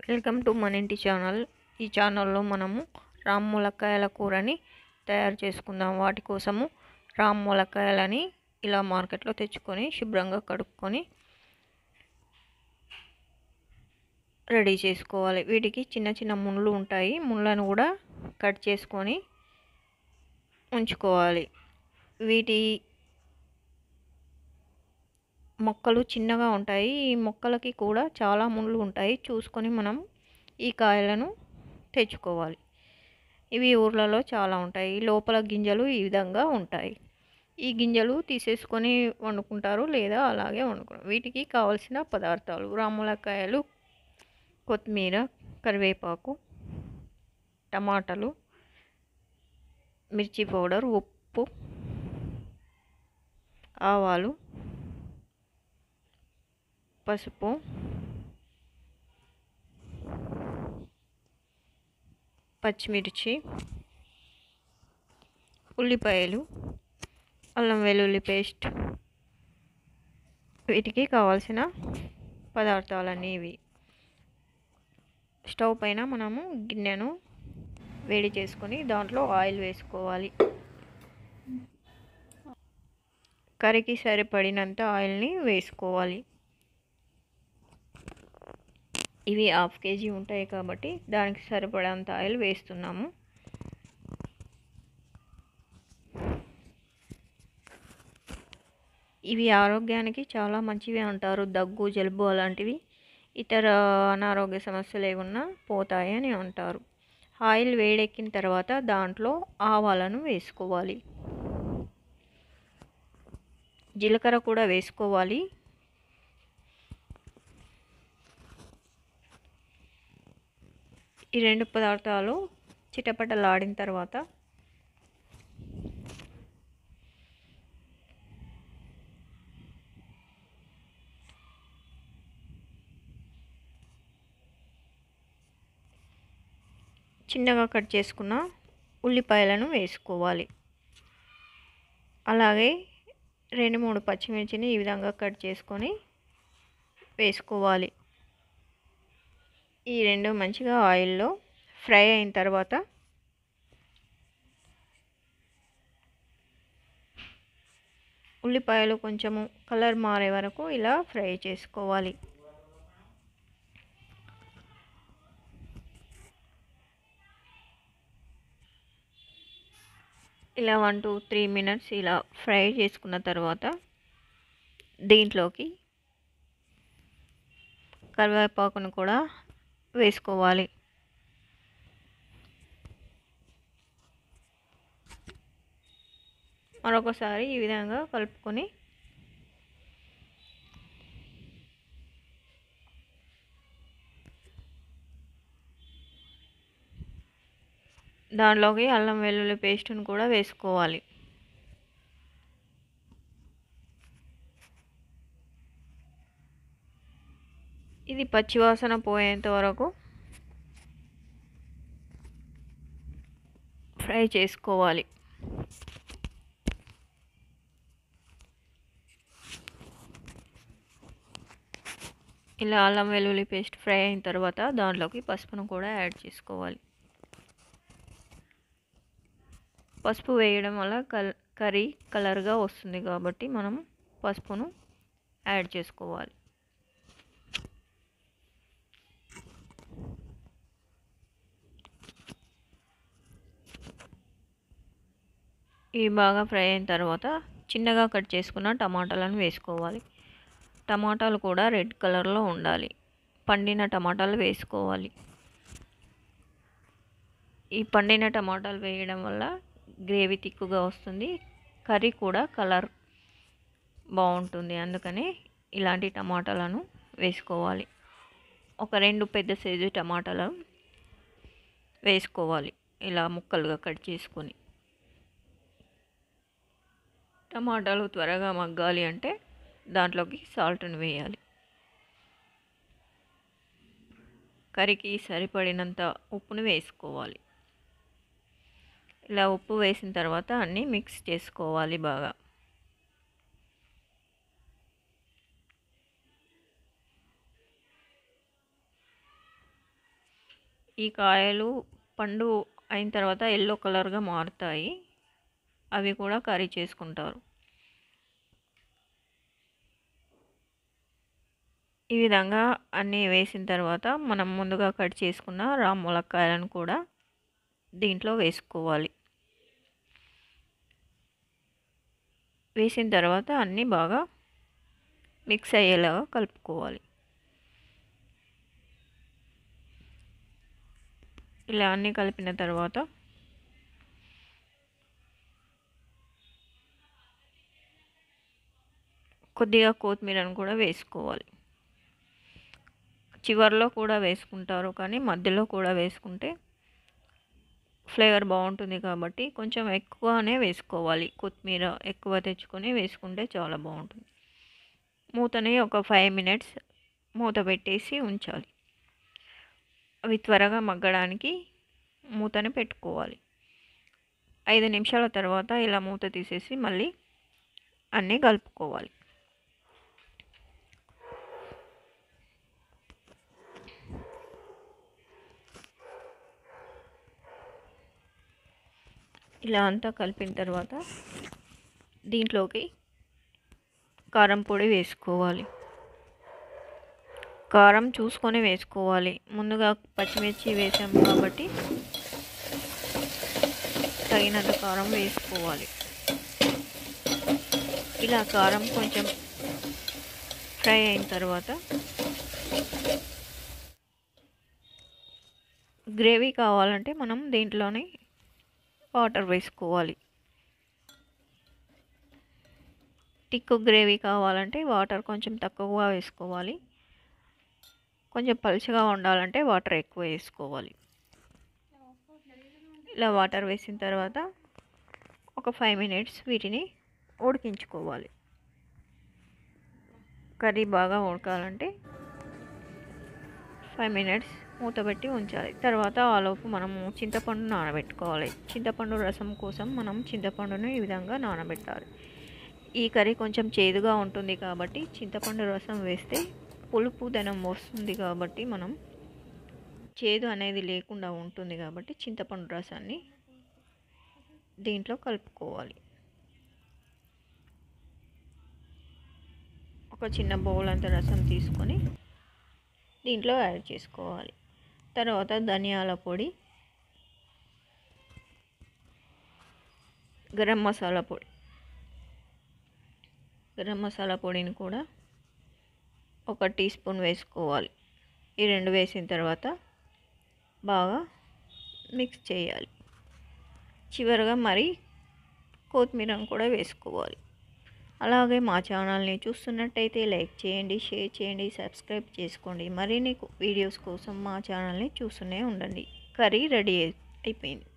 welcome to మన ఇంటి channel ఈ ఛానల్లో మనము రామ్ ములక్కాయల కూరని తయారు చేసుకుందాం వాటి కోసము రామ్ ములక్కాయలని ఇలా మార్కెట్లో తెచ్చుకొని శుభ్రంగా కడుక్కొని రెడీ చేసుకోవాలి వీటికి చిన్న చిన్న ముళ్ళు ఉంటాయి ముళ్ళను కూడా కట్ చేసుకొని ఉంచుకోవాలి వీటి మొక్కలు చిన్నగా ఉంటాయి ఈ మొక్కలకి కూడా చాలా ముళ్ళు ఉంటాయి చూసుకొని మనం ఈ కాయలను తెచ్చుకోవాలి ఇవి ఊర్లలో చాలా ఉంటాయి లోపల గింజలు ఈ విధంగా ఉంటాయి ఈ గింజలు తీసేసుకొని వండుకుంటారు లేదా అలాగే వండుకుంటారు వీటికి కావలసిన పదార్థాలు రాములకాయలు కొత్తిమీర కరివేపాకు టమాటాలు మిర్చి పౌడర్ ఉప్పు ఆవాలు పసుపు పచ్చిమిర్చి ఉల్లిపాయలు అల్లం వెల్లుల్లి పేస్ట్ వీటికి కావాల్సిన పదార్థాలన్నీ ఇవి స్టవ్ పైన మనము గిన్నెను వేడి చేసుకొని దాంట్లో ఆయిల్ వేసుకోవాలి కర్రీకి సరిపడినంత ఆయిల్ని వేసుకోవాలి ఇవి హాఫ్ కేజీ ఉంటాయి కాబట్టి దానికి సరిపడంత ఆయిల్ వేస్తున్నాము ఇవి ఆరోగ్యానికి చాలా మంచివి అంటారు దగ్గు జలుబు అలాంటివి ఇతర అనారోగ్య సమస్యలు ఏమన్నా పోతాయి అని అంటారు ఆయిల్ వేడెక్కిన తర్వాత దాంట్లో ఆవాలను వేసుకోవాలి జీలకర్ర కూడా వేసుకోవాలి ఈ రెండు పదార్థాలు చిటపటలాడిన తర్వాత చిన్నగా కట్ చేసుకున్న ఉల్లిపాయలను వేసుకోవాలి అలాగే రెండు మూడు పచ్చిమిర్చిని ఈ విధంగా కట్ చేసుకొని వేసుకోవాలి ఈ రెండు మంచిగా ఆయిల్లో ఫ్రై అయిన తర్వాత ఉల్లిపాయలు కొంచెము కలర్ మారే వరకు ఇలా ఫ్రై చేసుకోవాలి ఇలా వన్ టూ త్రీ మినిట్స్ ఇలా ఫ్రై చేసుకున్న తర్వాత దీంట్లోకి కరివేపాకును కూడా వేసుకోవాలి మరొకసారి ఈ విధంగా కలుపుకొని దాంట్లోకి అల్లం వెల్లుల్లి పేస్ట్ని కూడా వేసుకోవాలి ఇది పచ్చివాసన పోయేంత వరకు ఫ్రై చేసుకోవాలి ఇలా అల్లం వెల్లుల్లి పేస్ట్ ఫ్రై అయిన తర్వాత దాంట్లోకి పసుపును కూడా యాడ్ చేసుకోవాలి పసుపు వేయడం వల్ల కల్ కర్రీ కలర్గా వస్తుంది కాబట్టి మనం పసుపును యాడ్ చేసుకోవాలి ఇవి బాగా ఫ్రై అయిన తర్వాత చిన్నగా కట్ చేసుకున్న టమాటాలను వేసుకోవాలి టమాటాలు కూడా రెడ్ కలర్లో ఉండాలి పండిన టమాటాలు వేసుకోవాలి ఈ పండిన టమాటాలు వేయడం వల్ల గ్రేవీ తిక్కుగా వస్తుంది కర్రీ కూడా కలర్ బాగుంటుంది అందుకని ఇలాంటి టమాటాలను వేసుకోవాలి ఒక రెండు పెద్ద సైజు టమాటాలు వేసుకోవాలి ఇలా ముక్కలుగా కట్ చేసుకొని టమాటాలు త్వరగా మగ్గాలి అంటే దాంట్లోకి సాల్ట్ని వేయాలి కర్రీకి సరిపడినంత ఉప్పును వేసుకోవాలి ఇలా ఉప్పు వేసిన తర్వాత అన్నీ మిక్స్ చేసుకోవాలి బాగా ఈ కాయలు పండు అయిన తర్వాత ఎల్లో కలర్గా మారుతాయి అవి కూడా కర్రీ చేసుకుంటారు ఈ విధంగా అన్నీ వేసిన తర్వాత మనం ముందుగా కట్ చేసుకున్న రామ్ ములక్కాయలను కూడా దీంట్లో వేసుకోవాలి వేసిన తర్వాత అన్నీ బాగా మిక్స్ అయ్యేలాగా కలుపుకోవాలి ఇలా అన్నీ కలిపిన తర్వాత కొద్దిగా కొత్తిమీరను కూడా వేసుకోవాలి చివరిలో కూడా వేసుకుంటారు కానీ మధ్యలో కూడా వేసుకుంటే ఫ్లేవర్ బాగుంటుంది కాబట్టి కొంచెం ఎక్కువనే వేసుకోవాలి కొత్తిమీర ఎక్కువ తెచ్చుకొని వేసుకుంటే చాలా బాగుంటుంది మూతని ఒక ఫైవ్ మినిట్స్ మూత పెట్టేసి ఉంచాలి అవి త్వరగా మగ్గడానికి మూతని పెట్టుకోవాలి ఐదు నిమిషాల తర్వాత ఇలా మూత తీసేసి మళ్ళీ అన్నీ కలుపుకోవాలి ఇలా అంతా కలిపిన తర్వాత దీంట్లోకి కారం పొడి వేసుకోవాలి కారం చూసుకొని వేసుకోవాలి ముందుగా పచ్చిమిర్చి వేసాం కాబట్టి తగినంత కారం వేసుకోవాలి ఇలా కారం కొంచెం ఫ్రై అయిన తర్వాత గ్రేవీ కావాలంటే మనం దీంట్లోనే వాటర్ వేసుకోవాలి టిక్కు గ్రేవీ కావాలంటే వాటర్ కొంచెం తక్కువగా వేసుకోవాలి కొంచెం పలుచగా ఉండాలంటే వాటర్ ఎక్కువ వేసుకోవాలి ఇలా వాటర్ వేసిన తర్వాత ఒక ఫైవ్ మినిట్స్ వీటిని ఉడికించుకోవాలి కర్రీ బాగా ఉడకాలంటే ఫైవ్ మినిట్స్ మూత పెట్టి ఉంచాలి తర్వాత ఆలోపు మనము చింతపండు నానబెట్టుకోవాలి చింతపండు రసం కోసం మనం చింతపండును ఈ విధంగా నానబెట్టాలి ఈ కర్రీ కొంచెం చేదుగా ఉంటుంది కాబట్టి చింతపండు రసం వేస్తే పులుపు దనం వస్తుంది కాబట్టి మనం చేదు అనేది లేకుండా ఉంటుంది కాబట్టి చింతపండు రసాన్ని దీంట్లో కలుపుకోవాలి ఒక చిన్న బౌల్ అంత రసం తీసుకొని దీంట్లో యాడ్ చేసుకోవాలి తర్వాత ధనియాల పొడి గరం మసాలా పొడి గరం మసాలా పొడిని కూడా ఒక టీ స్పూన్ వేసుకోవాలి ఈ రెండు వేసిన తర్వాత బాగా మిక్స్ చేయాలి చివరిగా మరి కొత్తిమీరను కూడా వేసుకోవాలి అలాగే మా ఛానల్ని చూస్తున్నట్టయితే లైక్ చేయండి షేర్ చేయండి సబ్స్క్రైబ్ చేసుకోండి మరిన్ని వీడియోస్ కోసం మా ఛానల్ని చూస్తూనే ఉండండి కర్రీ రెడీ అయిపోయింది